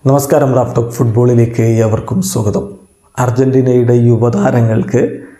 നമസ്കാരം റാഫ്റ്റോക്ക് ഫുട്ബോളിലേക്ക് ഏവർക്കും സ്വാഗതം അർജൻറ്റീനയുടെ യുവതാരങ്ങൾക്ക്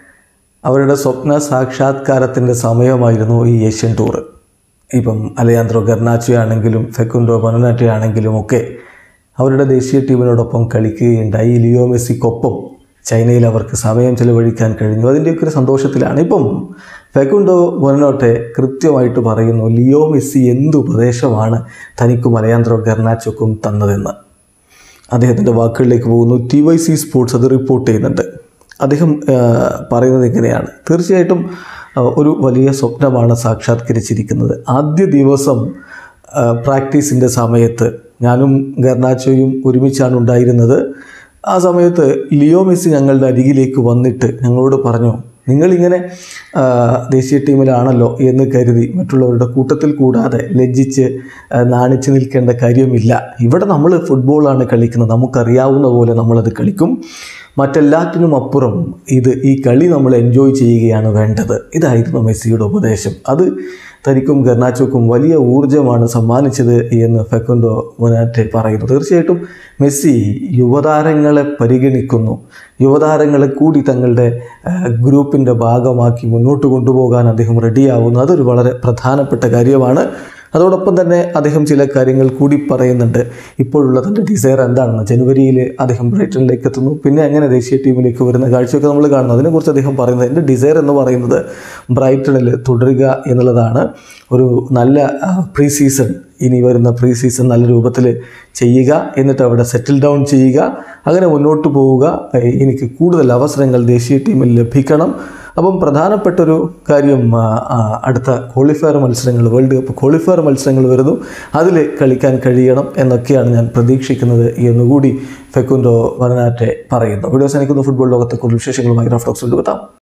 അവരുടെ സ്വപ്ന സാക്ഷാത്കാരത്തിൻ്റെ സമയമായിരുന്നു ഈ ഏഷ്യൻ ടൂർ ഇപ്പം അലയാന്ത്രോ ഗർണാച്ചോ ആണെങ്കിലും ഫെക്കുൻഡോ ബൊനനാറ്റോ ആണെങ്കിലും ഒക്കെ അവരുടെ ദേശീയ ടീമിനോടൊപ്പം കളിക്കുകയുണ്ടായി ലിയോ മെസ്സിക്കൊപ്പം ചൈനയിൽ അവർക്ക് സമയം ചെലവഴിക്കാൻ കഴിഞ്ഞു അതിൻ്റെയൊക്കെ ഒരു സന്തോഷത്തിലാണ് ഇപ്പം ഫെക്കുണ്ടോ ബൊനോട്ടെ കൃത്യമായിട്ട് പറയുന്നു ലിയോ മെസ്സി എന്ത് ഉപദേശമാണ് തനിക്കും അലയാന്ത്രോ ഗർണാച്ചോക്കും തന്നതെന്ന് അദ്ദേഹത്തിൻ്റെ വാക്കുകളിലേക്ക് പോകുന്നു ടി വൈ സി സ്പോർട്സ് അത് റിപ്പോർട്ട് ചെയ്യുന്നുണ്ട് അദ്ദേഹം ആ, പറയുന്നത് ഇങ്ങനെയാണ് തീർച്ചയായിട്ടും ആ, ഒരു വലിയ സ്വപ്നമാണ് സാക്ഷാത്കരിച്ചിരിക്കുന്നത് ആദ്യ ദിവസം ആ, പ്രാക്ടീസിൻ്റെ സമയത്ത് ഞാനും ഗർണാച്ചോയും ഒരുമിച്ചാണ് ഉണ്ടായിരുന്നത് ആ സമയത്ത് ലിയോ മെസ്സി ഞങ്ങളുടെ അരികിലേക്ക് വന്നിട്ട് ഞങ്ങളോട് പറഞ്ഞു നിങ്ങളിങ്ങനെ ആ, ദേശീയ ടീമിലാണല്ലോ എന്ന് കരുതി മറ്റുള്ളവരുടെ കൂട്ടത്തിൽ കൂടാതെ ലജ്ജിച്ച് ആ, നാണിച്ച് നിൽക്കേണ്ട കാര്യമില്ല ഇവിടെ നമ്മൾ ഫുട്ബോളാണ് കളിക്കുന്നത് നമുക്കറിയാവുന്ന പോലെ നമ്മളത് കളിക്കും മറ്റെല്ലാറ്റിനും അപ്പുറം ഇത് ഈ കളി നമ്മൾ എൻജോയ് ചെയ്യുകയാണ് വേണ്ടത് ഇതായിരുന്നു മെസ്സിയുടെ ഉപദേശം അത് തനിക്കും ഗർണാച്ചോക്കും വലിയ ഊർജ്ജമാണ് സമ്മാനിച്ചത് എന്ന് ഫെക്കുണ്ടോ മൊനാറ്റെ പറയുന്നു തീർച്ചയായിട്ടും മെസ്സി യുവതാരങ്ങളെ പരിഗണിക്കുന്നു യുവതാരങ്ങളെ കൂടി തങ്ങളുടെ ആ, ഗ്രൂപ്പിൻ്റെ ഭാഗമാക്കി മുന്നോട്ട് കൊണ്ടുപോകാൻ അദ്ദേഹം റെഡിയാവുന്നു അതൊരു വളരെ പ്രധാനപ്പെട്ട കാര്യമാണ് അതോടൊപ്പം തന്നെ അദ്ദേഹം ചില കാര്യങ്ങൾ കൂടി പറയുന്നുണ്ട് ഇപ്പോഴുള്ള തൻ്റെ ഡിസയർ എന്താണെന്ന് ജനുവരിയിൽ അദ്ദേഹം ബ്രൈറ്റണിലേക്ക് എത്തുന്നു പിന്നെ അങ്ങനെ ദേശീയ ടീമിലേക്ക് വരുന്ന കാഴ്ചയൊക്കെ നമ്മൾ കാണുന്നു അതിനെക്കുറിച്ച് അദ്ദേഹം പറയുന്നത് എൻ്റെ ഡിസയർ എന്ന് പറയുന്നത് ബ്രൈറ്റണിൽ തുടരുക എന്നുള്ളതാണ് ഒരു നല്ല പ്രീ സീസൺ ഇനി വരുന്ന പ്രീ സീസൺ നല്ല രൂപത്തിൽ ചെയ്യുക എന്നിട്ട് അവിടെ സെറ്റിൽ ഡൗൺ ചെയ്യുക അങ്ങനെ മുന്നോട്ട് പോവുക ഏഹ് എനിക്ക് കൂടുതൽ അവസരങ്ങൾ ദേശീയ ടീമിൽ ലഭിക്കണം അപ്പം പ്രധാനപ്പെട്ടൊരു കാര്യം ആ, ആ, അടുത്ത ക്വാളിഫയർ മത്സരങ്ങൾ വേൾഡ് കപ്പ് ക്വാളിഫയർ മത്സരങ്ങൾ വരുന്നു അതിൽ കളിക്കാൻ കഴിയണം എന്നൊക്കെയാണ് ഞാൻ പ്രതീക്ഷിക്കുന്നത് എന്നുകൂടി ഫെക്കുൻഡോ വരനാറ്റെ പറയുന്നു വീഡിയോസ് എനിക്കൊന്ന് ഫുട്ബോൾ ലോകത്തെ കൂടുതൽ വിശേഷങ്ങളുമായി റാഫ്റ്റോക്സ് കൊണ്ടുവെത്താം